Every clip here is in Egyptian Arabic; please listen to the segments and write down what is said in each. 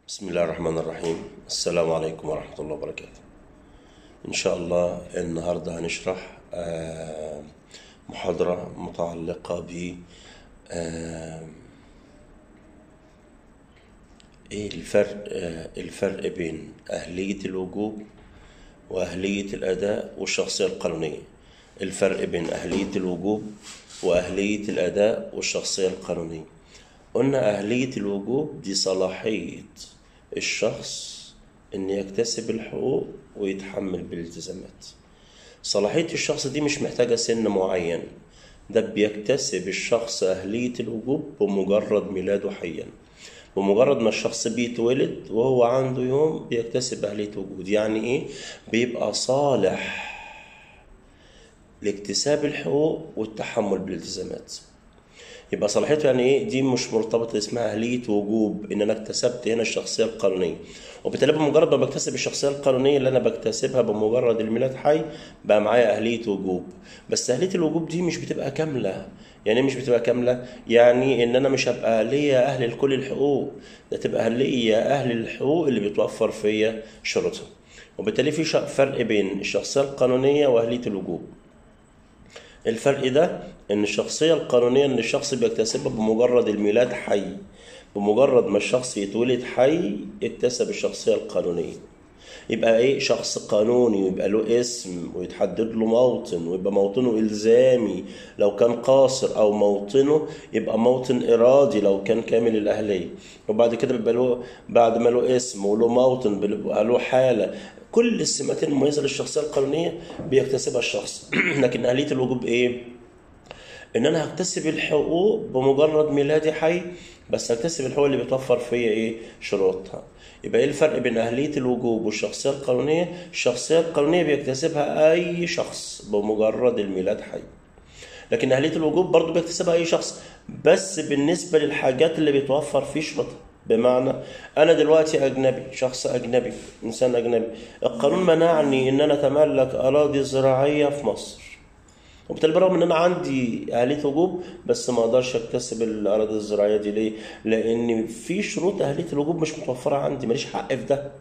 بسم الله الرحمن الرحيم السلام عليكم ورحمة الله وبركاته إن شاء الله النهاردة هنشرح آه، محاضرة متعلقة ب آه، إيه الفرق آه، الفرق بين أهلية الوجوب وأهلية الأداء والشخصية القانونية الفرق بين أهلية الوجوب وأهلية الأداء والشخصية القانونية قلنا أهلية الوجوب دي صلاحية الشخص إن يكتسب الحقوق ويتحمل بالالتزامات صلاحية الشخص دي مش محتاجة سن معين ده بيكتسب الشخص أهلية الوجوب بمجرد ميلاده حيا بمجرد ما الشخص بيتولد وهو عنده يوم بيكتسب أهلية وجود يعني إيه؟ بيبقى صالح لاكتساب الحقوق والتحمل بالالتزامات يبقى صلاحيته يعني ايه دي مش مرتبطه اسمها اهليه وجوب ان انا اكتسبت هنا الشخصيه القانونيه وبالتالي بمجرد ما بكتسب الشخصيه القانونيه اللي انا بكتسبها بمجرد الميلاد حي بقى معايا اهليه وجوب بس اهليه الوجوب دي مش بتبقى كامله يعني إيه مش بتبقى كامله يعني ان انا مش هبقى ليا اهل لكل الحقوق ده تبقى ليا اهل الحقوق اللي بتوفر فيا شروطها وبالتالي في فرق بين الشخصيه القانونيه واهليه الوجوب الفرق ده ان الشخصيه القانونيه ان الشخص بيكتسبها بمجرد الميلاد حي بمجرد ما الشخص يتولد حي اكتسب الشخصيه القانونيه يبقى ايه شخص قانوني ويبقى له اسم ويتحدد له موطن ويبقى موطنه الزامي لو كان قاصر او موطنه يبقى موطن ارادي لو كان كامل الاهليه وبعد كده بيبقى له بعد ما له اسم وله موطن بيبقى له حاله كل السماتين المميزه للشخصيه القانونيه بيكتسبها الشخص لكن اهليه الوجوب ايه ان انا هكتسب الحقوق بمجرد ميلادي حي بس هكتسب الحقوق اللي بتوفر فيا ايه شروطها يبقى ايه الفرق بين اهليه الوجوب والشخصيه القانونيه الشخصيه القانونيه بيكتسبها اي شخص بمجرد الميلاد حي لكن اهليه الوجوب برضو بيكتسبها اي شخص بس بالنسبه للحاجات اللي بيتوفر فيه شروطها بمعنى انا دلوقتي اجنبي شخص اجنبي انسان اجنبي القانون منعني ان انا اتملك اراضي زراعيه في مصر وبالتالي بالرغم ان انا عندي اهليه وجوب بس ما اقدرش اكتسب الاراضي الزراعيه دي ليه؟ لان في شروط اهليه الوجوب مش متوفره عندي ماليش حق في ده.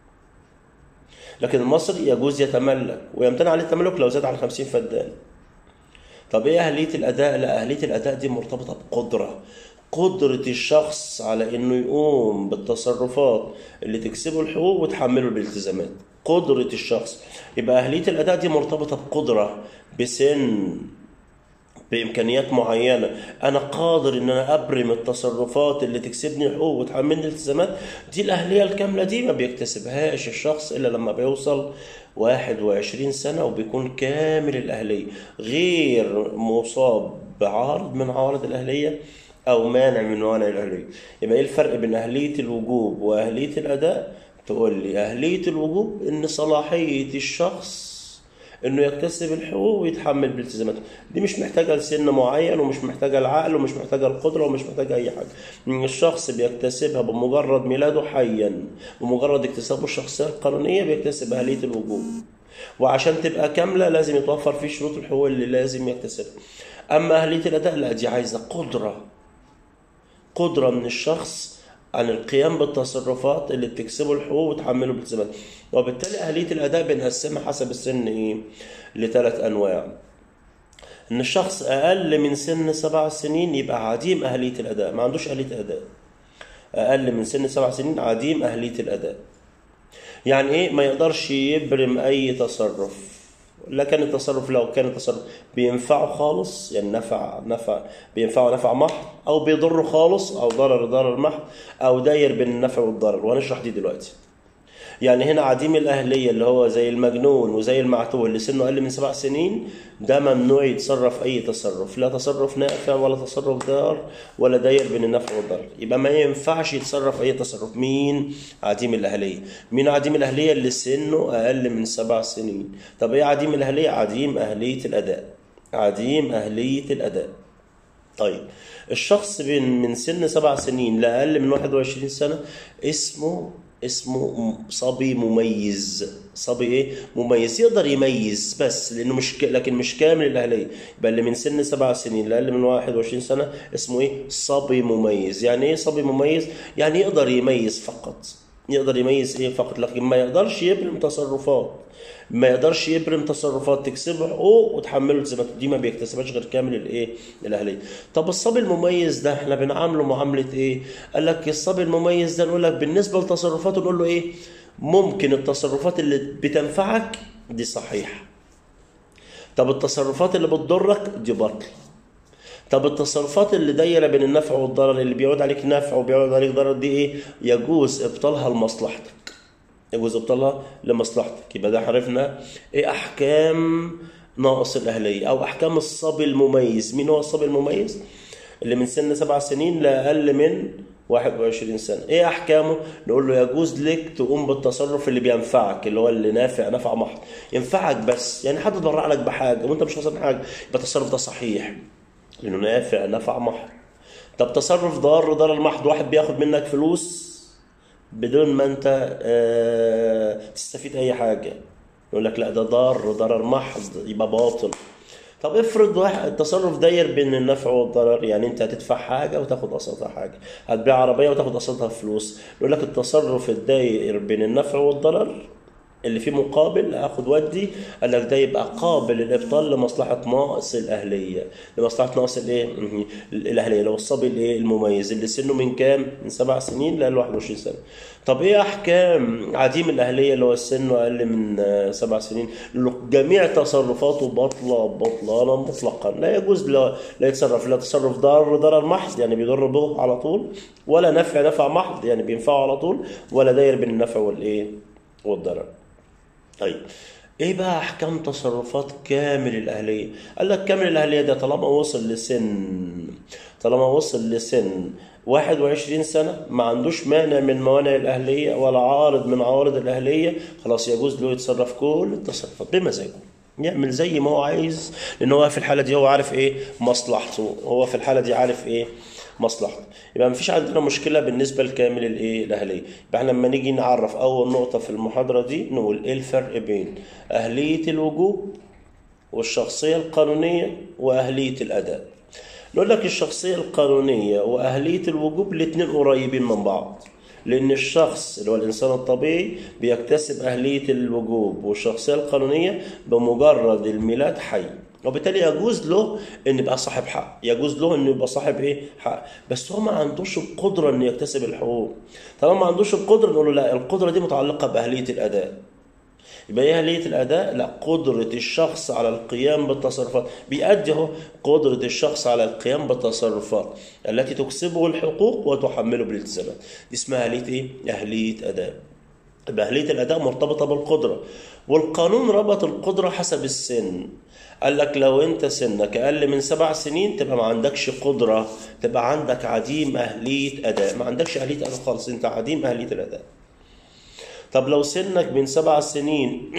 لكن المصري يجوز يتملك ويمتنع عليه التملك لو زاد عن 50 فدان. طب ايه اهليه الاداء؟ لا اهليه الاداء دي مرتبطه بقدره. قدرة الشخص على انه يقوم بالتصرفات اللي تكسبه الحقوق وتحمله الالتزامات قدرة الشخص يبقى أهلية الأداء دي مرتبطة بقدرة بسن بإمكانيات معينة أنا قادر إن أنا أبرم التصرفات اللي تكسبني حقوق وتحملني التزامات دي الأهلية الكاملة دي ما بيكتسبهاش الشخص إلا لما بيوصل 21 سنة وبيكون كامل الأهلية غير مصاب بعارض من عوارض الأهلية أو مانع من موانع الأهلية يبقى إيه الفرق بين أهلية الوجوب وأهلية الأداء تقول لي أهلية الوجوب إن صلاحية الشخص إنه يكتسب الحقوق ويتحمل بالتزاماته دي مش محتاجة لسن معين ومش محتاجة العقل ومش محتاجة القدرة ومش محتاجة أي حاجة إن الشخص بيكتسبها بمجرد ميلاده حيا بمجرد اكتسابه الشخصية القانونية بيكتسب أهلية الوجوب وعشان تبقى كاملة لازم يتوفر فيه شروط الحقوق اللي لازم يكتسبها أما أهلية الأداء لا دي عايزة قدرة قدرة من الشخص عن القيام بالتصرفات اللي بتكسبه الحقوق وتحمله بالتزامات وبالتالي أهلية الأداء بنقسمها حسب السن إيه لثلاث أنواع إن الشخص أقل من سن سبع سنين يبقى عديم أهلية الأداء ما عندوش أهلية أداء أقل من سن سبع سنين عديم أهلية الأداء يعني إيه ما يقدرش يبرم أي تصرف لا كان التصرف لو كان التصرف بينفعه خالص يعني نفع نفع بينفعه نفع محض او بيضره خالص او ضرر ضرر محض او داير بين النفع والضرر وهنشرح دي دلوقتي يعني هنا عديم الأهلية اللي هو زي المجنون وزي المعتوه اللي سنه أقل من سبع سنين ده ممنوع يتصرف أي تصرف لا تصرف نافع ولا تصرف ضار ولا داير بين النفع والضرر يبقى ما ينفعش يتصرف أي تصرف مين عديم الأهلية مين عديم الأهلية اللي سنه أقل من سبع سنين طب إيه عديم الأهلية عديم أهلية الأداء عديم أهلية الأداء طيب الشخص بين من سن سبع سنين لأقل من 21 سنة اسمه اسمه صبي مميز صبي ايه مميز يقدر يميز بس لانه مش ك... لكن مش كامل الاهليه يبقى اللي من سن سبع سنين لاقل من 21 سنه اسمه ايه صبي مميز يعني ايه صبي مميز يعني يقدر يميز فقط يقدر يميز ايه فقط لكن ما يقدرش يبرم تصرفات ما يقدرش يبرم تصرفات تكسبه حقوق وتحمله التزامات دي ما بيكتسبهاش غير كامل الايه الاهليه طب الصبي المميز ده احنا بنعامله معامله ايه قال لك الصبي المميز ده نقول لك بالنسبه لتصرفاته نقول له ايه ممكن التصرفات اللي بتنفعك دي صحيحه طب التصرفات اللي بتضرك دي باطله طب التصرفات اللي دايره بين النفع والضرر اللي بيعود عليك نفع وبيعود عليك ضرر دي ايه يجوز ابطالها لمصلحتك يجوز ابطالها لمصلحتك يبقى ده عرفنا ايه احكام ناقص الاهليه او احكام الصبي المميز مين هو الصبي المميز اللي من سن سبع سنين لاقل من 21 سنه ايه احكامه نقول له يجوز لك تقوم بالتصرف اللي بينفعك اللي هو اللي نافع نفع محض ينفعك بس يعني حد ضرع لك بحاجه وانت مش خسران حاجه يبقى التصرف ده صحيح لانه نافع نفع محض طب تصرف ضار ضرر محض واحد بياخد منك فلوس بدون ما انت آه تستفيد اي حاجه يقول لك لا ده ضار ضرر محض يبقى باطل طب افرض واحد التصرف داير بين النفع والضرر يعني انت هتدفع حاجه وتاخد قسطها حاجه هتبيع عربيه وتاخد قسطها فلوس يقول لك التصرف الداير بين النفع والضرر اللي فيه مقابل اخد ودي قال لك ده يبقى قابل للابطال لمصلحه ناقص الاهليه لمصلحه ناقص الايه الاهليه لو الصبي الايه المميز اللي سنه من كام من سبع سنين ل 21 سنه طب ايه احكام عديم الاهليه اللي هو سنه اقل من سبع سنين جميع تصرفاته باطله بطلانا مطلقا لا يجوز لا, لا يتصرف لا تصرف ضار ضرر محض يعني بيضر به على طول ولا نفع نفع محض يعني بينفعه على طول ولا داير بين النفع والايه والضرر طيب ايه بقى احكام تصرفات كامل الاهليه قال لك كامل الاهليه ده طالما وصل لسن طالما وصل لسن 21 سنة ما عندوش مانع من موانع الأهلية ولا عارض من عوارض الأهلية خلاص يجوز له يتصرف كل التصرفات بمزاجه يعمل زي ما هو عايز لأن هو في الحالة دي هو عارف إيه مصلحته هو في الحالة دي عارف إيه مصلحته يبقى مفيش عندنا مشكله بالنسبه لكامل الايه الاهليه يبقى احنا لما نيجي نعرف اول نقطه في المحاضره دي نقول ايه الفرق بين اهليه الوجوب والشخصيه القانونيه واهليه الاداء نقول لك الشخصيه القانونيه واهليه الوجوب الاثنين قريبين من بعض لأن الشخص اللي هو الإنسان الطبيعي بيكتسب أهلية الوجوب والشخصية القانونية بمجرد الميلاد حي وبالتالي يجوز له ان يبقى صاحب حق يجوز له انه يبقى صاحب ايه حق بس هو ما عندوش القدره انه يكتسب الحقوق طالما ما عندوش القدره نقول له لا القدره دي متعلقه باهليه الاداء يبقى ايه اهليه الاداء لا قدره الشخص على القيام بالتصرفات بيأدي اهو قدره الشخص على القيام بالتصرفات التي تكسبه الحقوق وتحمله بالالتزامات دي اسمها اهليه ايه اهليه اداء يبقى اهليه الاداء مرتبطه بالقدره والقانون ربط القدره حسب السن قال لك لو انت سنك اقل من سبع سنين تبقى ما عندكش قدره تبقى عندك عديم اهليه اداء ما عندكش اهليه اداء خالص انت عديم اهليه الاداء طب لو سنك من سبع سنين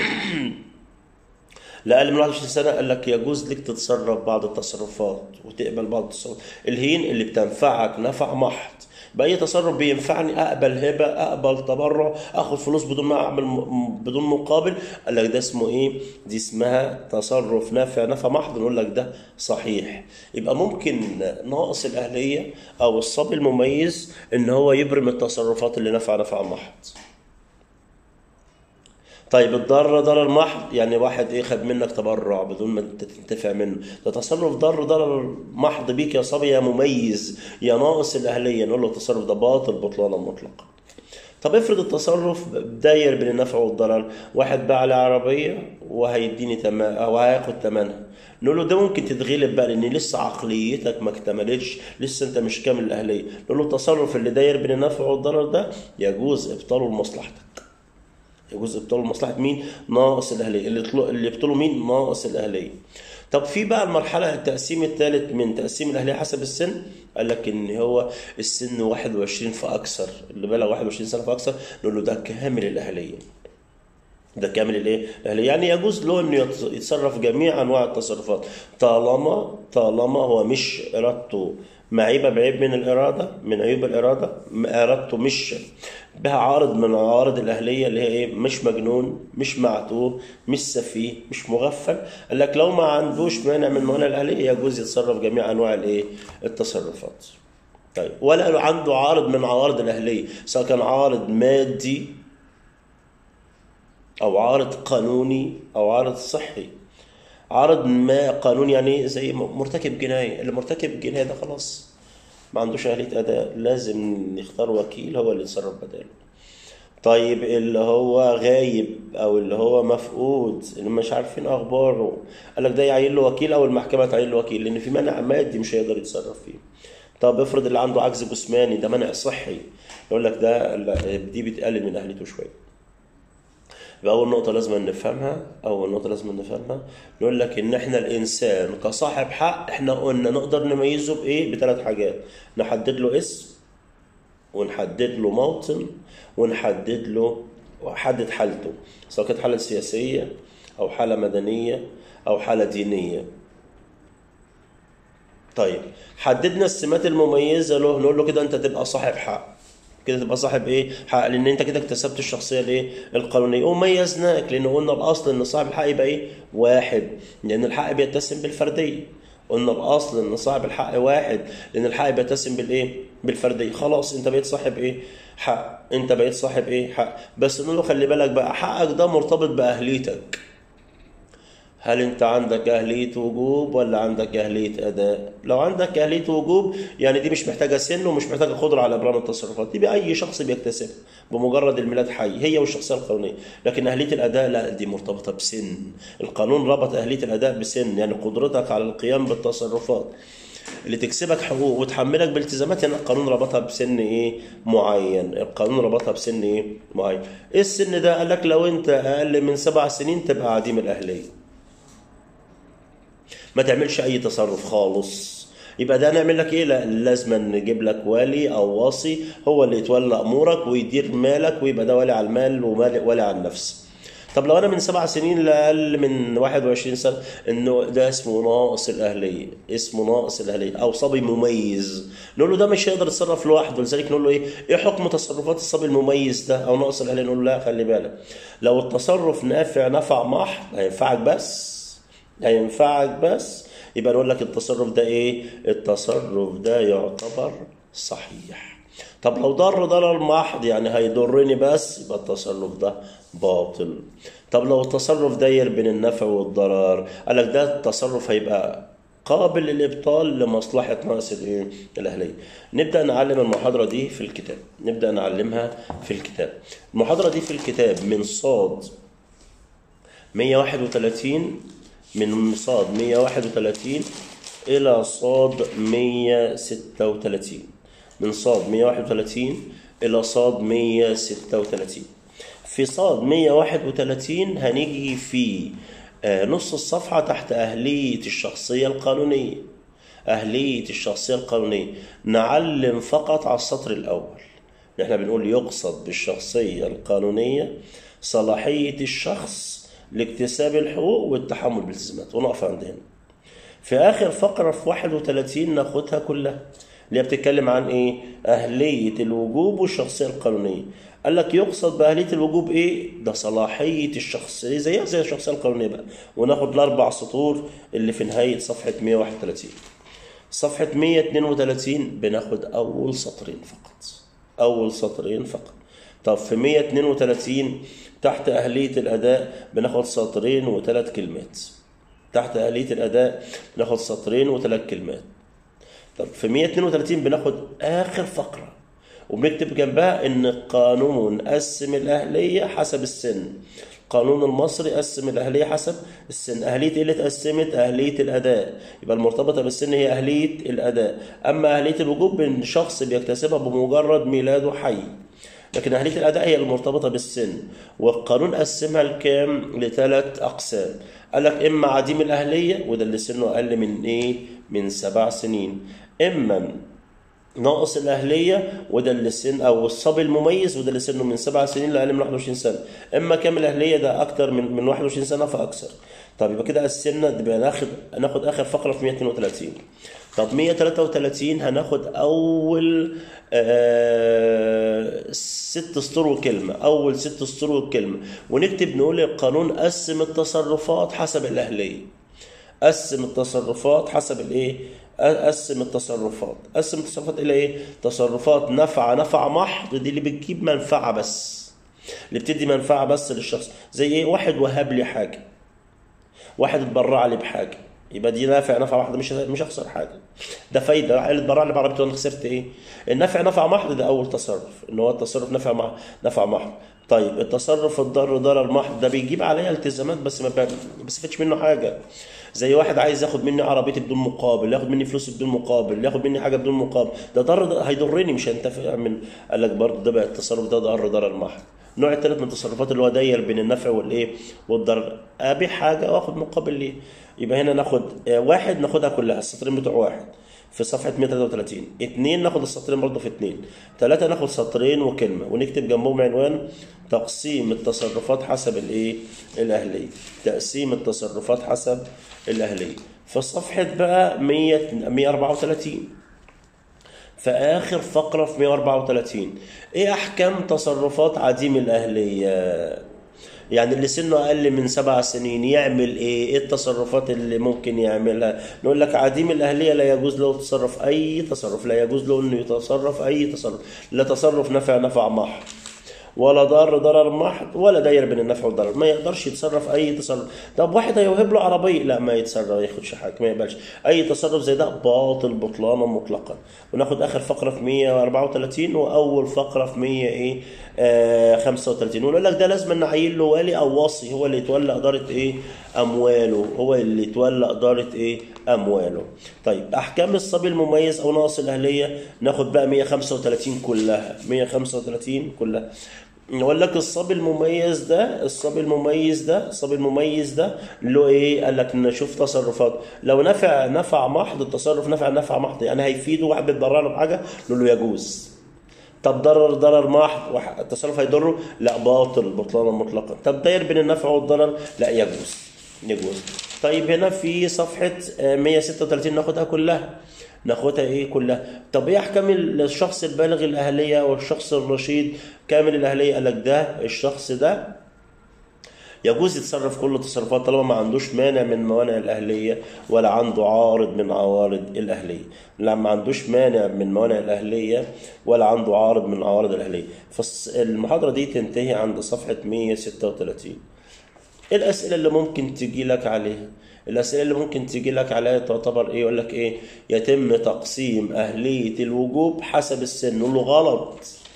لأقل من 21 سنة قال لك يجوز لك تتصرف بعض التصرفات وتقبل بعض التصرفات الهين اللي بتنفعك نفع محض بأي تصرف بينفعني أقبل هبة أقبل تبرع أخد فلوس بدون ما أعمل بدون مقابل قال لك ده اسمه إيه؟ دي اسمها تصرف نافع نفع محض نقول لك ده صحيح يبقى ممكن ناقص الأهلية أو الصبي المميز إن هو يبرم التصرفات اللي نفع نفع محض طيب الضر ضرر محض يعني واحد ايه خد منك تبرع بدون ما انت تنتفع منه ده تصرف ضر ضرر محض بيك يا صبي يا مميز يا ناقص الاهليه نقول له التصرف ده باطل بطلانا مطلقا طب افرض التصرف داير بين النفع والضرر واحد باع لي عربيه وهيديني تمام او هياخد ثمنها نقول له ده ممكن تتغلب بقى لان لسه عقليتك ما اكتملتش لسه انت مش كامل الاهليه نقول له التصرف اللي داير بين النفع والضرر ده يجوز ابطاله لمصلحتك يجوز ابطاله لمصلحه مين؟ ناقص الاهليه اللي يطلق اللي يبطله مين؟ ناقص الاهليه. طب في بقى المرحله التقسيم الثالث من تقسيم الاهليه حسب السن قال لك ان هو السن 21 فاكثر اللي بلغ 21 سنه فاكثر نقول له ده كامل الاهليه. ده كامل الايه؟ الاهليه يعني يجوز له انه يتص- يتصرف جميع انواع التصرفات طالما طالما هو مش ارادته معيبه بعيب من الاراده من عيوب الاراده م- ارادته مش بها عارض من عوارض الاهليه اللي هي ايه؟ مش مجنون مش معتوه مش سفيه مش مغفل قال لك لو ما عندوش مانع من موانع الاهليه يجوز يتصرف جميع انواع الايه؟ التصرفات. طيب ولا عنده عارض من عوارض الاهليه سواء كان عارض مادي او عارض قانوني او عارض صحي عارض ما قانوني يعني زي مرتكب جنايه اللي مرتكب جنايه ده خلاص ما عندوش اهليه اداء لازم يختار وكيل هو اللي يتصرف بداله طيب اللي هو غايب او اللي هو مفقود اللي مش عارفين اخباره قال لك ده يعين له وكيل او المحكمه تعين له وكيل لان في منع مادي مش هيقدر يتصرف فيه طب افرض اللي عنده عجز جسماني ده منع صحي يقول لك ده لا، دي بتقلل من اهليته شويه يبقى أول نقطة لازم نفهمها أول نقطة لازم نفهمها نقول لك إن إحنا الإنسان كصاحب حق إحنا قلنا نقدر نميزه بإيه؟ بثلاث حاجات نحدد له اسم ونحدد له موطن ونحدد له وحدد حالته سواء كانت حالة سياسية أو حالة مدنية أو حالة دينية طيب حددنا السمات المميزة له نقول له كده أنت تبقى صاحب حق كده تبقى صاحب ايه حق لان انت كده اكتسبت الشخصيه الايه القانونيه وميزناك لان قلنا الاصل ان صاحب الحق يبقى ايه واحد لان الحق بيتسم بالفرديه قلنا الاصل ان صاحب الحق واحد لان الحق بيتسم بالايه بالفرديه خلاص انت بقيت صاحب ايه حق انت بقيت صاحب ايه حق بس نقول له خلي بالك بقى حقك ده مرتبط باهليتك هل انت عندك اهليه وجوب ولا عندك اهليه اداء لو عندك اهليه وجوب يعني دي مش محتاجه سن ومش محتاجه قدره على ابرام التصرفات دي باي شخص بيكتسبها بمجرد الميلاد حي هي والشخصيه القانونيه لكن اهليه الاداء لا دي مرتبطه بسن القانون ربط اهليه الاداء بسن يعني قدرتك على القيام بالتصرفات اللي تكسبك حقوق وتحملك بالتزامات يعني القانون ربطها بسن ايه معين القانون ربطها بسن ايه معين ايه السن ده قال لك لو انت اقل من سبع سنين تبقى عديم الاهليه ما تعملش اي تصرف خالص يبقى ده نعمل لك ايه لا لازم نجيب لك والي او وصي هو اللي يتولى امورك ويدير مالك ويبقى ده والي على المال ووالي على النفس طب لو انا من سبع سنين لاقل من 21 سنه انه ده اسمه ناقص الاهليه اسمه ناقص الاهليه او صبي مميز نقول له ده مش هيقدر يتصرف لوحده لذلك نقول له ايه ايه حكم تصرفات الصبي المميز ده او ناقص الاهليه نقول له لا خلي بالك لو التصرف نافع نفع محض هينفعك بس هينفعك بس يبقى نقول لك التصرف ده ايه التصرف ده يعتبر صحيح طب لو ضر ضرر محض يعني هيضرني بس يبقى التصرف ده باطل طب لو التصرف داير بين النفع والضرر قال لك ده التصرف هيبقى قابل للابطال لمصلحه ناقص الايه الاهليه نبدا نعلم المحاضره دي في الكتاب نبدا نعلمها في الكتاب المحاضره دي في الكتاب من صاد 131 من صاد 131 إلى صاد 136 من صاد 131 إلى صاد 136 في صاد 131 هنيجي في نص الصفحة تحت أهلية الشخصية القانونية أهلية الشخصية القانونية نعلم فقط على السطر الأول احنا بنقول يقصد بالشخصية القانونية صلاحية الشخص لاكتساب الحقوق والتحمل بالالتزامات ونقف عند هنا في اخر فقره في 31 ناخدها كلها اللي هي بتتكلم عن ايه اهليه الوجوب والشخصيه القانونيه قال لك يقصد باهليه الوجوب ايه ده صلاحيه الشخص إيه زيها زي الشخصيه القانونيه بقى وناخد الاربع سطور اللي في نهايه صفحه 131 صفحه 132 بناخد اول سطرين فقط اول سطرين فقط طب في 132 تحت أهلية الأداء بناخد سطرين وثلاث كلمات تحت أهلية الأداء بناخد سطرين وثلاث كلمات طب في 132 بناخد آخر فقرة وبنكتب جنبها إن القانون قسم الأهلية حسب السن القانون المصري قسم الأهلية حسب السن أهلية إيه اللي اتقسمت أهلية الأداء يبقى المرتبطة بالسن هي أهلية الأداء أما أهلية الوجوب من شخص بيكتسبها بمجرد ميلاده حي لكن أهلية الأداء هي المرتبطة بالسن والقانون قسمها لكام لثلاث أقسام قال لك إما عديم الأهلية وده اللي سنه أقل من إيه من سبع سنين إما ناقص الأهلية وده اللي سن أو الصبي المميز وده اللي سنه من سبع سنين لأقل من 21 سنة إما كامل أهلية ده أكتر من من 21 سنة فأكثر طب يبقى كده قسمنا يبقى ناخد ناخد آخر فقرة في 132 طب 133 هناخد أول آه ست سطور وكلمة أول ست سطور وكلمة ونكتب نقول القانون قسم التصرفات حسب الأهلية قسم التصرفات حسب الايه قسم التصرفات قسم التصرفات الى ايه تصرفات نفع نفع محض دي اللي بتجيب منفعه بس اللي بتدي منفعه بس للشخص زي ايه واحد وهب لي حاجه واحد اتبرع لي بحاجه يبقى دي نافع نفع واحده مش مش هخسر حاجه ده فايده اللي اتبرع لي بعربيته انا خسرت ايه النفع نفع محض ده اول تصرف ان هو التصرف نفع مع نفع محض طيب التصرف الضر ضرر محض ده بيجيب عليا التزامات بس ما بستفدش منه حاجه زي واحد عايز ياخد مني عربيتي بدون مقابل ياخد مني فلوس بدون مقابل ياخد مني حاجه بدون مقابل ده ضر ده هيضرني مش هينتفع من قال لك برضه ده بقى التصرف ده ضر ضرر محض النوع الثالث من التصرفات اللي هو داير بين النفع والايه والضرر ابيع حاجه واخد مقابل ليه يبقى هنا ناخد واحد ناخدها كلها السطرين بتوع واحد في صفحة 133 اثنين ناخد السطرين برضه في اثنين ثلاثة ناخد سطرين وكلمة ونكتب جنبهم عنوان تقسيم التصرفات حسب الايه الأهلية تقسيم التصرفات حسب الأهلية في صفحة بقى 100 134 في آخر فقرة في 134 إيه أحكام تصرفات عديم الأهلية؟ يعني اللي سنه اقل من سبع سنين يعمل ايه؟ ايه التصرفات اللي ممكن يعملها؟ نقول لك عديم الاهليه لا يجوز له تصرف اي تصرف، لا يجوز له انه يتصرف اي تصرف، لا تصرف نفع نفع محض. ولا ضار ضرر محض ولا داير بين النفع والضرر ما يقدرش يتصرف اي تصرف طب واحد هيوهب له عربيه لا ما يتصرف ما ياخدش حاجه ما يقبلش اي تصرف زي ده باطل بطلانا مطلقا وناخد اخر فقره في 134 واول فقره في 100 ايه آه 35 ونقول لك ده لازم نعين له والي او وصي هو اللي يتولى اداره ايه امواله هو اللي يتولى اداره ايه امواله طيب احكام الصبي المميز او ناقص الاهليه ناخد بقى 135 كلها 135 كلها نقول لك الصبي المميز ده الصبي المميز ده الصبي المميز ده له ايه قال لك نشوف تصرفات لو نفع نفع محض التصرف نفع نفع محض يعني هيفيده واحد بيتبرع له بحاجه نقول له يجوز طب ضرر ضرر محض التصرف هيضره لا باطل بطلانا مطلقا طب داير بين النفع والضرر لا يجوز يجوز طيب هنا في صفحه 136 ناخدها كلها ناخدها ايه كلها طب ايه احكام الشخص البالغ الاهليه والشخص الرشيد كامل الاهليه قال لك ده الشخص ده يجوز يتصرف كل التصرفات طالما ما عندوش مانع من موانع الاهليه ولا عنده عارض من عوارض الاهليه لا ما عندوش مانع من موانع الاهليه ولا عنده عارض من عوارض الاهليه فالمحاضره دي تنتهي عند صفحه 136 ايه الاسئله اللي ممكن تجي لك عليها الاسئله اللي ممكن تيجي لك عليها تعتبر ايه يقول لك ايه يتم تقسيم اهليه الوجوب حسب السن نقول له غلط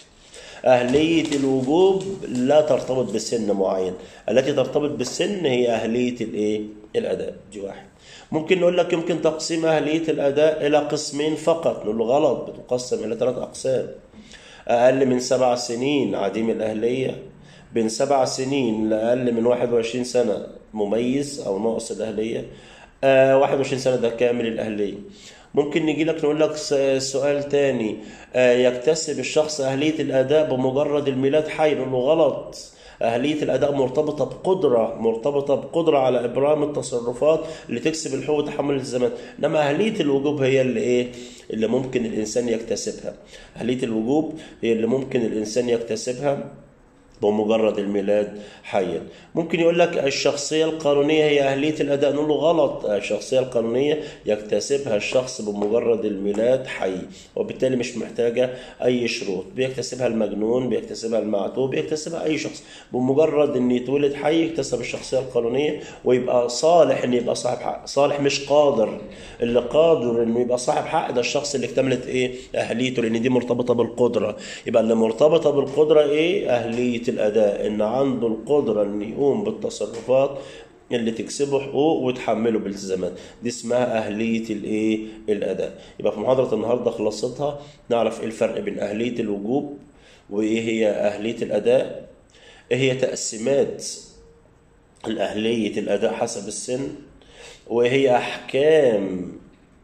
أهلية الوجوب لا ترتبط بسن معين التي ترتبط بالسن هي أهلية الإيه؟ الأداء دي واحد ممكن نقول لك يمكن تقسيم أهلية الأداء إلى قسمين فقط نقول له غلط بتقسم إلى ثلاث أقسام أقل من سبع سنين عديم الأهلية بين سبع سنين لأقل من 21 سنة مميز أو ناقص الأهلية آه 21 سنة ده كامل الأهلية ممكن نجي لك نقول لك سؤال تاني آه يكتسب الشخص أهلية الأداء بمجرد الميلاد حي نقول له غلط أهلية الأداء مرتبطة بقدرة مرتبطة بقدرة على إبرام التصرفات اللي تكسب الحقوق وتحمل الزمان إنما أهلية الوجوب هي اللي إيه اللي ممكن الإنسان يكتسبها أهلية الوجوب هي اللي ممكن الإنسان يكتسبها بمجرد الميلاد حيا ممكن يقول لك الشخصية القانونية هي أهلية الأداء نقول له غلط الشخصية القانونية يكتسبها الشخص بمجرد الميلاد حي وبالتالي مش محتاجة أي شروط بيكتسبها المجنون بيكتسبها المعتوه بيكتسبها أي شخص بمجرد أن يتولد حي يكتسب الشخصية القانونية ويبقى صالح أن يبقى صاحب حق صالح مش قادر اللي قادر أنه يبقى صاحب حق ده الشخص اللي اكتملت إيه أهليته لأن دي مرتبطة بالقدرة يبقى اللي مرتبطة بالقدرة إيه أهلية الأداء إن عنده القدرة إن يقوم بالتصرفات اللي تكسبه حقوق وتحمله بالتزامات دي اسمها أهلية الإيه الأداء يبقى في محاضرة النهاردة خلصتها نعرف إيه الفرق بين أهلية الوجوب وإيه هي أهلية الأداء إيه هي تقسيمات الأهلية الأداء حسب السن وإيه هي أحكام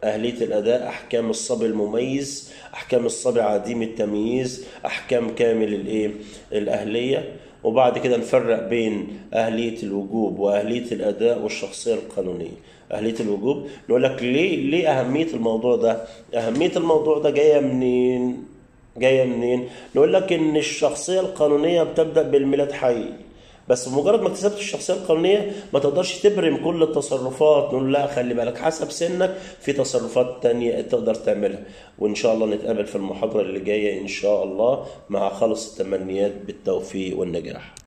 أهلية الأداء أحكام الصبي المميز أحكام الصبي عديم التمييز أحكام كامل الإيه الأهلية وبعد كده نفرق بين أهلية الوجوب وأهلية الأداء والشخصية القانونية أهلية الوجوب نقول لك ليه ليه أهمية الموضوع ده أهمية الموضوع ده جاية منين جاية منين نقول لك إن الشخصية القانونية بتبدأ بالميلاد حي بس بمجرد ما اكتسبت الشخصيه القانونيه ما تقدرش تبرم كل التصرفات نقول لا خلي بالك حسب سنك في تصرفات تانية تقدر تعملها وان شاء الله نتقابل في المحاضره اللي جايه ان شاء الله مع خالص التمنيات بالتوفيق والنجاح